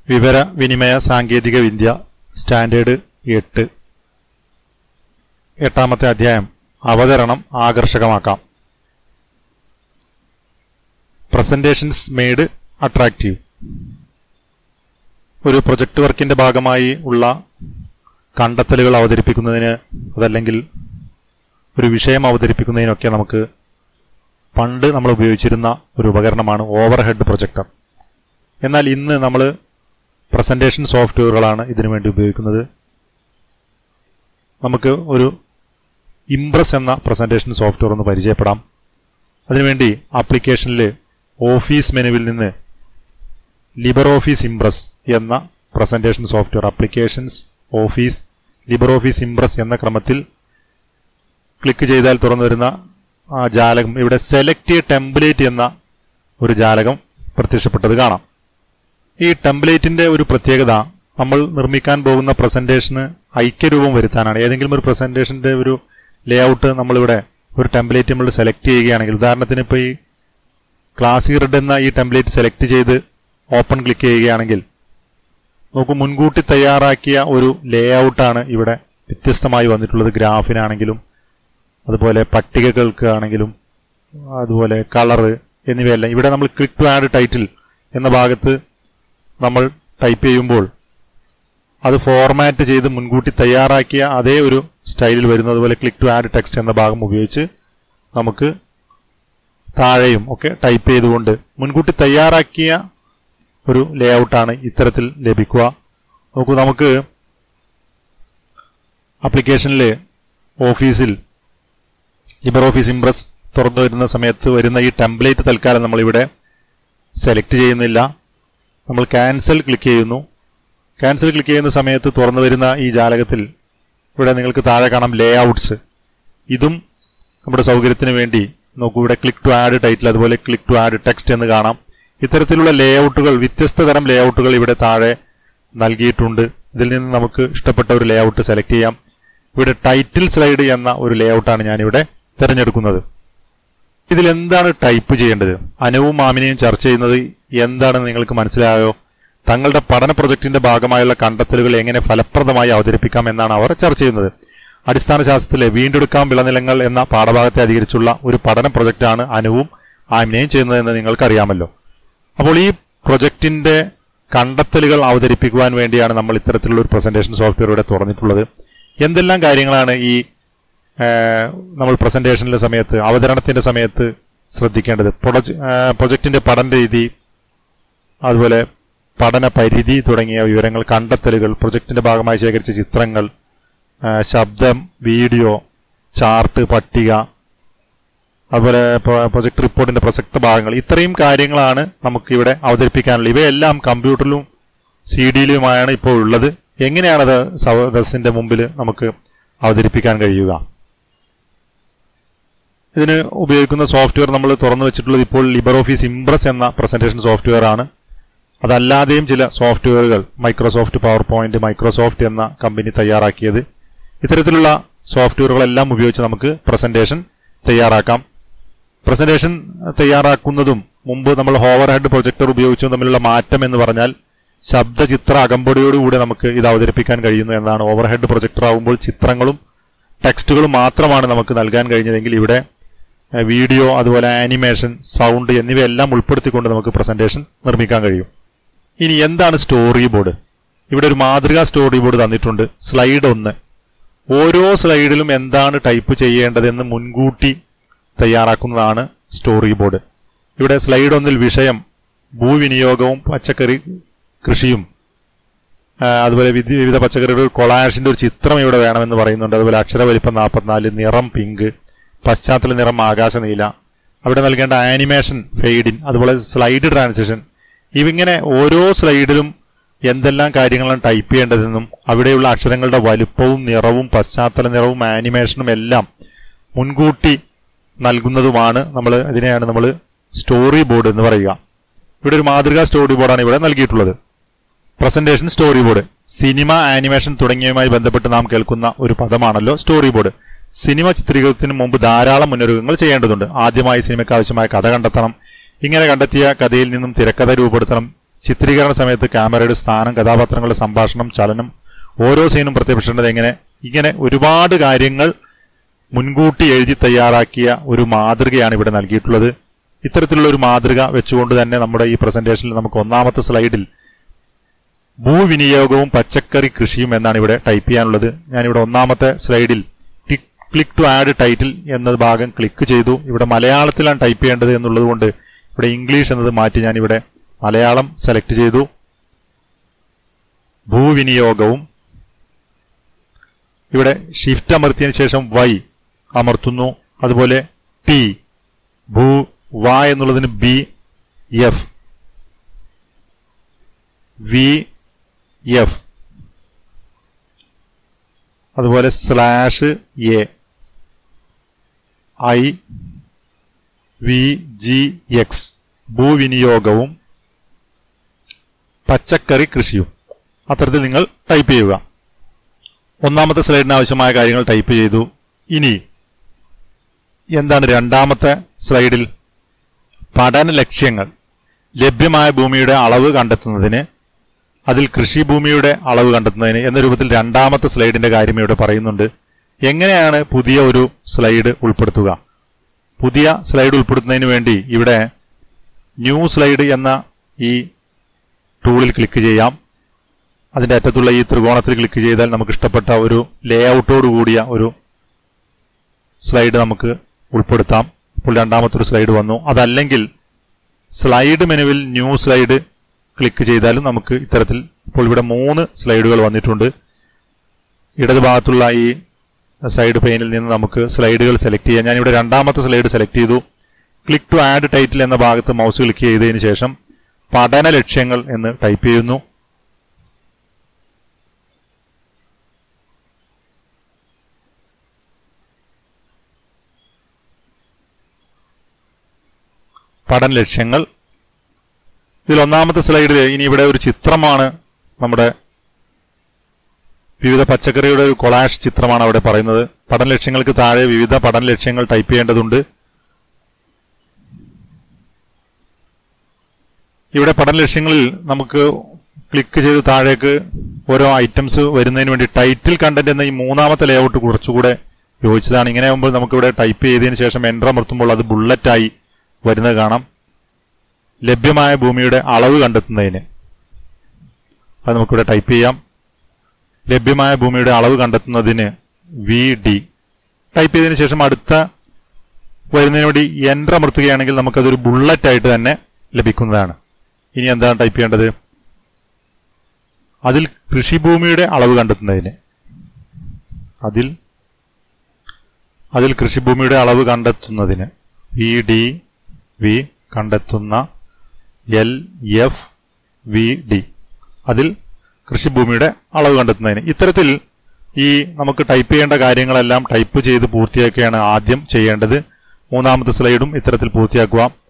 വിവര വിനിമയ സാങ്കേതിക വിദ്യ സ്റ്റാൻഡേർഡ് എട്ട് എട്ടാമത്തെ അധ്യായം അവതരണം ആകർഷകമാക്കാം പ്രസന്റേഷൻസ് മെയ്ഡ് അട്രാക്റ്റീവ് ഒരു പ്രൊജക്ട് വർക്കിന്റെ ഭാഗമായി ഉള്ള കണ്ടെത്തലുകൾ അവതരിപ്പിക്കുന്നതിന് അതല്ലെങ്കിൽ ഒരു വിഷയം അവതരിപ്പിക്കുന്നതിനൊക്കെ നമുക്ക് പണ്ട് നമ്മൾ ഉപയോഗിച്ചിരുന്ന ഒരു ഉപകരണമാണ് ഓവർഹെഡ് പ്രൊജക്ടർ എന്നാൽ ഇന്ന് നമ്മൾ പ്രസന്റേഷൻ സോഫ്റ്റ്വെയറുകളാണ് ഇതിനു വേണ്ടി ഉപയോഗിക്കുന്നത് നമുക്ക് ഒരു ഇംപ്രസ് എന്ന പ്രസന്റേഷൻ സോഫ്റ്റ്വെയർ ഒന്ന് പരിചയപ്പെടാം അതിനുവേണ്ടി ആപ്ലിക്കേഷനിൽ ഓഫീസ് മെനുവിൽ നിന്ന് ലിബർ ഓഫീസ് ഇംപ്രസ് എന്ന presentation software applications office Libre Office Impress എന്ന ക്രമത്തിൽ ക്ലിക്ക് ചെയ്താൽ തുറന്നു വരുന്ന ആ ജാലകം ഇവിടെ സെലക്ട് ടെംപ്ലേറ്റ് എന്ന ഒരു ജാലകം പ്രത്യക്ഷപ്പെട്ടത് കാണാം ഈ ടെംപ്ലേറ്റിന്റെ ഒരു പ്രത്യേകത നമ്മൾ നിർമ്മിക്കാൻ പോകുന്ന പ്രസന്റേഷന് ഐക്യരൂപം വരുത്താനാണ് ഏതെങ്കിലും ഒരു പ്രസന്റേഷന്റെ ഒരു ലേഔട്ട് നമ്മളിവിടെ ഒരു ടെംപ്ലേറ്റ് നമ്മൾ സെലക്ട് ചെയ്യുകയാണെങ്കിൽ ഉദാഹരണത്തിന് ഇപ്പോൾ ഈ ക്ലാസ് റെഡ് എന്ന ഈ ടെംപ്ലേറ്റ് സെലക്ട് ചെയ്ത് ഓപ്പൺ ക്ലിക്ക് ചെയ്യുകയാണെങ്കിൽ നോക്കൂ മുൻകൂട്ടി തയ്യാറാക്കിയ ഒരു ലേഔട്ടാണ് ഇവിടെ വ്യത്യസ്തമായി വന്നിട്ടുള്ളത് ഗ്രാഫിനാണെങ്കിലും അതുപോലെ പട്ടികകൾക്ക് ആണെങ്കിലും അതുപോലെ കളറ് എന്നിവയെല്ലാം ഇവിടെ നമ്മൾ ക്ലിക്ക് ടു ആഡ് ടൈറ്റിൽ എന്ന ഭാഗത്ത് നമ്മൾ ടൈപ്പ് ചെയ്യുമ്പോൾ അത് ഫോർമാറ്റ് ചെയ്ത് മുൻകൂട്ടി തയ്യാറാക്കിയ അതേ ഒരു സ്റ്റൈലിൽ വരുന്നു അതുപോലെ ക്ലിക്ക് ടു ആഡ് ടെക്സ്റ്റ് എന്ന ഭാഗം ഉപയോഗിച്ച് നമുക്ക് താഴെയും ഒക്കെ ടൈപ്പ് ചെയ്തുകൊണ്ട് മുൻകൂട്ടി തയ്യാറാക്കിയ ഒരു ലേഔട്ടാണ് ഇത്തരത്തിൽ ലഭിക്കുക നോക്കൂ നമുക്ക് ആപ്ലിക്കേഷനിൽ ഓഫീസിൽ ലിബർ ഓഫീസ് ഇംപ്രസ് തുറന്നു വരുന്ന സമയത്ത് വരുന്ന ഈ ടെംപ്ലേറ്റ് തൽക്കാലം നമ്മളിവിടെ സെലക്ട് ചെയ്യുന്നില്ല നമ്മൾ ക്യാൻസൽ ക്ലിക്ക് ചെയ്യുന്നു ക്യാൻസൽ ക്ലിക്ക് ചെയ്യുന്ന സമയത്ത് തുറന്നു വരുന്ന ഈ ജാലകത്തിൽ ഇവിടെ നിങ്ങൾക്ക് താഴെ കാണാം ലേ ഔട്ട്സ് ഇതും നമ്മുടെ സൗകര്യത്തിന് വേണ്ടി നോക്കൂ ഇവിടെ ക്ലിക്ക് ടു ആഡ് ടൈറ്റിൽ അതുപോലെ ക്ലിക്ക് ടു ആഡ് ടെക്സ്റ്റ് എന്ന് കാണാം ഇത്തരത്തിലുള്ള ലേ ഔട്ടുകൾ വ്യത്യസ്ത തരം ലേ ഔട്ടുകൾ ഇവിടെ താഴെ നൽകിയിട്ടുണ്ട് ഇതിൽ നിന്ന് നമുക്ക് ഇഷ്ടപ്പെട്ട ഒരു ലേ ഔട്ട് സെലക്ട് ചെയ്യാം ഇവിടെ ടൈറ്റിൽ സ്ലൈഡ് എന്ന ഒരു ലേ ഔട്ടാണ് ഞാനിവിടെ തിരഞ്ഞെടുക്കുന്നത് ഇതിൽ എന്താണ് ടൈപ്പ് ചെയ്യേണ്ടത് അനുവും മാമിനെയും ചർച്ച ചെയ്യുന്നത് എന്താണെന്ന് നിങ്ങൾക്ക് മനസ്സിലായോ തങ്ങളുടെ പഠന പ്രൊജക്ടിന്റെ ഭാഗമായുള്ള കണ്ടെത്തലുകൾ എങ്ങനെ ഫലപ്രദമായി അവതരിപ്പിക്കാം എന്നാണ് അവർ ചർച്ച ചെയ്യുന്നത് അടിസ്ഥാന ശാസ്ത്രത്തിലെ വീണ്ടെടുക്കാം വിളനിലങ്ങൾ എന്ന പാഠഭാഗത്തെ അധികരിച്ചുള്ള ഒരു പഠന പ്രൊജക്റ്റാണ് അനുവും ആമിനെയും ചെയ്യുന്നതെന്ന് നിങ്ങൾക്കറിയാമല്ലോ അപ്പോൾ ഈ പ്രൊജക്ടിന്റെ കണ്ടെത്തലുകൾ അവതരിപ്പിക്കുവാൻ വേണ്ടിയാണ് നമ്മൾ ഇത്തരത്തിലുള്ള ഒരു പ്രസന്റേഷൻ സോഫ്റ്റ്വെയർ ഇവിടെ തുറന്നിട്ടുള്ളത് എന്തെല്ലാം കാര്യങ്ങളാണ് ഈ ഏഹ്, നമ്മൾ പ്രസന്റേഷനിലെ സമയത്ത് അവതരണത്തിന്റെ സമയത്ത് ശ്രദ്ധിക്കേണ്ടത് പ്രൊജ- ഏഹ്, പ്രൊജക്ടിന്റെ പഠന രീതി അതുപോലെ പഠന പരിധി തുടങ്ങിയ വിവരങ്ങൾ കണ്ടെത്തലുകൾ പ്രൊജക്ടിന്റെ ഭാഗമായി ശേഖരിച്ച ചിത്രങ്ങൾ ആ, ശബ്ദം വീഡിയോ ചാർട്ട് പട്ടിക അതുപോലെ പ്രൊ- പ്രൊജക്ട് റിപ്പോർട്ടിന്റെ പ്രസക്ത ഭാഗങ്ങൾ ഇത്രയും കാര്യങ്ങളാണ് നമുക്ക് ഇവിടെ അവതരിപ്പിക്കാനുള്ളത് ഇവയെല്ലാം കമ്പ്യൂട്ടറിലും സി ഡിയിലുമാണ് ഇപ്പോൾ ഉള്ളത് എങ്ങനെയാണത് സദസ്സിന്റെ മുമ്പിൽ നമുക്ക് അവതരിപ്പിക്കാൻ കഴിയുക ഇതിന് ഉപയോഗിക്കുന്ന സോഫ്റ്റ്വെയർ നമ്മൾ തുറന്നു വെച്ചിട്ടുള്ളത് ഇപ്പോൾ ലിബർ ഓഫീസ് ഇംപ്രസ് എന്ന പ്രസന്റേഷൻ സോഫ്റ്റ്വെയർ ആണ് അതല്ലാതെയും ചില സോഫ്റ്റ്വെയറുകൾ മൈക്രോസോഫ്റ്റ് പവർ പോയിന്റ് മൈക്രോസോഫ്റ്റ് എന്ന കമ്പനി തയ്യാറാക്കിയത് ഇത്തരത്തിലുള്ള സോഫ്റ്റ്വെയറുകളെല്ലാം ഉപയോഗിച്ച് നമുക്ക് പ്രസന്റേഷൻ തയ്യാറാക്കാം പ്രസന്റേഷൻ തയ്യാറാക്കുന്നതും മുമ്പ് നമ്മൾ ഹോവർ ഹെഡ് പ്രൊജക്ടർ ഉപയോഗിച്ചും തമ്മിലുള്ള മാറ്റം എന്ന് പറഞ്ഞാൽ ശബ്ദചിത്ര അകമ്പടിയോടുകൂടി നമുക്ക് ഇത് അവതരിപ്പിക്കാൻ കഴിയുന്നു എന്നാണ് ഓവർ ഹെഡ് പ്രൊജക്ടർ ആകുമ്പോൾ ചിത്രങ്ങളും ടെക്സ്റ്റുകളും മാത്രമാണ് നമുക്ക് നൽകാൻ കഴിഞ്ഞതെങ്കിൽ ഇവിടെ ഏഹ്, വീഡിയോ അതുപോലെ ആനിമേഷൻ സൗണ്ട് എന്നിവയെല്ലാം ഉൾപ്പെടുത്തിക്കൊണ്ട് നമുക്ക് പ്രസന്റേഷൻ നിർമ്മിക്കാൻ കഴിയും ഇനി എന്താണ് സ്റ്റോറി ബോർഡ് ഇവിടെ ഒരു മാതൃകാ സ്റ്റോറി ബോർഡ് തന്നിട്ടുണ്ട് സ്ലൈഡ് ഒന്ന് ഓരോ സ്ലൈഡിലും എന്താണ് ടൈപ്പ് ചെയ്യേണ്ടതെന്ന് മുൻകൂട്ടി തയ്യാറാക്കുന്നതാണ് സ്റ്റോറി ബോർഡ് ഇവിടെ സ്ലൈഡ് ഒന്നിൽ വിഷയം ഭൂവിനിയോഗവും പച്ചക്കറി കൃഷിയും ആ, അതുപോലെ വിധി- വിവിധ പച്ചക്കറികൾ കൊളാഷിന്റെ ഒരു ചിത്രം ഇവിടെ വേണമെന്ന് പറയുന്നുണ്ട് അതുപോലെ അക്ഷരവലിപ്പം നാൽപ്പത്തിനാല് നിറം പിങ്ക് പശ്ചാത്തല നിറം ആകാശ നീല അവിടെ നൽകേണ്ട ആനിമേഷൻ ഫെയ്ഡിൻ അതുപോലെ സ്ലൈഡ് ട്രാൻസിഷൻ ഇവിങ്ങനെ ഓരോ സ്ലൈഡിലും എന്തെല്ലാം കാര്യങ്ങളാണ് ടൈപ്പ് ചെയ്യേണ്ടതെന്നും അവിടെയുള്ള അക്ഷരങ്ങളുടെ വലുപ്പവും നിറവും പശ്ചാത്തല നിറവും ആനിമേഷനും എല്ലാം മുൻകൂട്ടി നൽകുന്നതുമാണ് നമ്മൾ ഇതിനെയാണ് നമ്മൾ സ്റ്റോറി ബോർഡ് എന്ന് പറയുക ഇവിടെ ഒരു മാതൃകാ സ്റ്റോറി ബോർഡാണ് ഇവിടെ നൽകിയിട്ടുള്ളത് presentation story board cinema animation തുടങ്ങിയവയുമായി ബന്ധപ്പെട്ട് നാം കേൾക്കുന്ന ഒരു പദമാണല്ലോ സ്റ്റോറി ബോർഡ് സിനിമ ചിത്രീകരണത്തിന് മുമ്പ് ധാരാളം മുന്നൊരുക്കങ്ങൾ ചെയ്യേണ്ടതുണ്ട് ആദ്യമായി സിനിമയ്ക്ക് ആവശ്യമായ കഥ കണ്ടെത്തണം ഇങ്ങനെ കണ്ടെത്തിയ കഥയിൽ നിന്നും തിരക്കഥ രൂപപ്പെടുത്തണം ചിത്രീകരണ സമയത്ത് ക്യാമറയുടെ സ്ഥാനം കഥാപാത്രങ്ങളുടെ സംഭാഷണം ചലനം ഓരോ സീനും പ്രത്യക്ഷപ്പെട്ടത് എങ്ങനെ ഇങ്ങനെ ഒരുപാട് കാര്യങ്ങൾ മുൻകൂട്ടി എഴുതി തയ്യാറാക്കിയ ഒരു മാതൃകയാണ് ഇവിടെ നൽകിയിട്ടുള്ളത് ഇത്തരത്തിലുള്ള ഒരു മാതൃക വെച്ചുകൊണ്ട് തന്നെ നമ്മുടെ ഈ പ്രസന്റേഷനിൽ നമുക്ക് ഒന്നാമത്തെ സ്ലൈഡിൽ ഭൂവിനിയോഗവും പച്ചക്കറി കൃഷിയും എന്നാണ് ഇവിടെ ടൈപ്പ് ചെയ്യാനുള്ളത് ഞാനിവിടെ ഒന്നാമത്തെ സ്ലൈഡിൽ ക്ലിക്ക് ടു ആഡ് ടൈറ്റിൽ എന്ന ഭാഗം ക്ലിക്ക് ചെയ്തു ഇവിടെ മലയാളത്തിലാണ് ടൈപ്പ് ചെയ്യേണ്ടത് എന്നുള്ളത് കൊണ്ട് ഇവിടെ ഇംഗ്ലീഷ് എന്നത് മാറ്റി ഞാൻ ഇവിടെ മലയാളം സെലക്ട് ചെയ്തു ഭൂവിനിയോഗവും ഇവിടെ ഷിഫ്റ്റ് അമർത്തിയതിനു ശേഷം വൈ അമർത്തുന്നു അതുപോലെ ടി ഭൂ വ എന്നുള്ളതിന് ബി എഫ് വി എഫ് അതുപോലെ slash A I V G X ഭൂവിനിയോഗവും പച്ചക്കറി കൃഷിയും അത്തരത്തിൽ നിങ്ങൾ ടൈപ്പ് ചെയ്യുക ഒന്നാമത്തെ സ്ലൈഡിന് ആവശ്യമായ കാര്യങ്ങൾ ടൈപ്പ് ചെയ്തു ഇനി എന്താണ് രണ്ടാമത്തെ സ്ലൈഡിൽ പഠന ലക്ഷ്യങ്ങൾ ലഭ്യമായ ഭൂമിയുടെ അളവ് കണ്ടെത്തുന്നതിന് അതിൽ കൃഷിഭൂമിയുടെ അളവ് കണ്ടെത്തുന്നതിന് എന്ന രൂപത്തിൽ രണ്ടാമത്തെ സ്ലൈഡിന്റെ കാര്യം ഇവിടെ പറയുന്നുണ്ട് എങ്ങനെയാണ് പുതിയ ഒരു സ്ലൈഡ് ഉൾപ്പെടുത്തുക പുതിയ സ്ലൈഡ് ഉൾപ്പെടുത്തുന്നതിന് വേണ്ടി ഇവിടെ ന്യൂ സ്ലൈഡ് എന്ന ഈ ടൂളിൽ ക്ലിക്ക് ചെയ്യാം അതിന്റെ അറ്റത്തുള്ള ഈ ത്രികോണത്തിൽ ക്ലിക്ക് ചെയ്താൽ നമുക്ക് ഇഷ്ടപ്പെട്ട ഒരു ലേ ഔട്ടോട് കൂടിയ ഒരു സ്ലൈഡ് നമുക്ക് ഉൾപ്പെടുത്താം ഇപ്പോൾ രണ്ടാമത്തെ ഒരു സ്ലൈഡ് വന്നു അതല്ലെങ്കിൽ സ്ലൈഡ് മെനുവിൽ ന്യൂ സ്ലൈഡ് ക്ലിക്ക് ചെയ്താലും നമുക്ക് ഇത്തരത്തിൽ ഇപ്പോൾ ഇവിടെ മൂന്ന് സ്ലൈഡുകൾ വന്നിട്ടുണ്ട് ഇടതുഭാഗത്തുള്ള ഈ സൈഡ് പെയിനിൽ നിന്ന് നമുക്ക് സ്ലൈഡുകൾ സെലക്ട് ചെയ്യാം ഞാനിവിടെ രണ്ടാമത്തെ സ്ലൈഡ് സെലക്ട് ചെയ്തു ക്ലിക്ക് ടു ആഡ് ടൈറ്റിൽ എന്ന ഭാഗത്ത് മൗസ് ക്ലിക്ക് ചെയ്തതിന് ശേഷം പഠന ലക്ഷ്യങ്ങൾ എന്ന് ടൈപ്പ് ചെയ്യുന്നു പഠന ലക്ഷ്യങ്ങൾ ഇതിൽ ഒന്നാമത്തെ സ്ലൈഡിൽ ഇനി ഇവിടെ ഒരു ചിത്രമാണ് നമ്മുടെ വിവിധ പച്ചക്കറിയുടെ ഒരു കൊളാഷ് ചിത്രമാണ് അവിടെ പറയുന്നത് പഠന ലക്ഷ്യങ്ങൾക്ക് താഴെ വിവിധ പഠന ലക്ഷ്യങ്ങൾ ടൈപ്പ് ചെയ്യേണ്ടതുണ്ട് ഇവിടെ പഠന ലക്ഷ്യങ്ങളിൽ നമുക്ക് ക്ലിക്ക് ചെയ്ത് താഴേക്ക് ഓരോ ഐറ്റംസ് വരുന്നതിന് വേണ്ടി ടൈറ്റിൽ കണ്ടന്റ് എന്ന ഈ മൂന്നാമത്തെ ലേഔട്ട് കുറച്ചുകൂടെ യോജിച്ചതാണ് ഇങ്ങനെ ആകുമ്പോൾ നമുക്കിവിടെ ടൈപ്പ് ചെയ്തതിന് ശേഷം എൻ്റർ അമർത്തുമ്പോൾ അത് ബുള്ളറ്റായി വരുന്നത് കാണാം ലഭ്യമായ ഭൂമിയുടെ അളവ് കണ്ടെത്തുന്നതിന് അത് നമുക്കിവിടെ ടൈപ്പ് ചെയ്യാം ലഭ്യമായ ഭൂമിയുടെ അളവ് കണ്ടെത്തുന്നതിന് വി ഡി ടൈപ്പ് ചെയ്തതിനു ശേഷം അടുത്ത വരുന്നതിന് വേണ്ടി എൻ്റർ അമർത്തുകയാണെങ്കിൽ നമുക്കതൊരു ബുള്ളറ്റ് ആയിട്ട് തന്നെ ലഭിക്കുന്നതാണ് ഇനി എന്താണ് ടൈപ്പ് ചെയ്യേണ്ടത് അതിൽ കൃഷിഭൂമിയുടെ അളവ് കണ്ടെത്തുന്നതിന് അതിൽ അതിൽ കൃഷിഭൂമിയുടെ അളവ് കണ്ടെത്തുന്നതിന് വി ഡി വി കണ്ടെത്തുന്ന എൽ എഫ് വി ഡി അതിൽ കൃഷിഭൂമിയുടെ അളവ് കണ്ടെത്തുന്നതിന് ഇത്തരത്തിൽ ഈ നമുക്ക് ടൈപ്പ് ചെയ്യേണ്ട കാര്യങ്ങളെല്ലാം ടൈപ്പ് ചെയ്ത് പൂർത്തിയാക്കുകയാണ് ആദ്യം ചെയ്യേണ്ടത് മൂന്നാമത്തെ സ്ലൈഡും ഇത്തരത്തിൽ പൂർത്തിയാക്കുക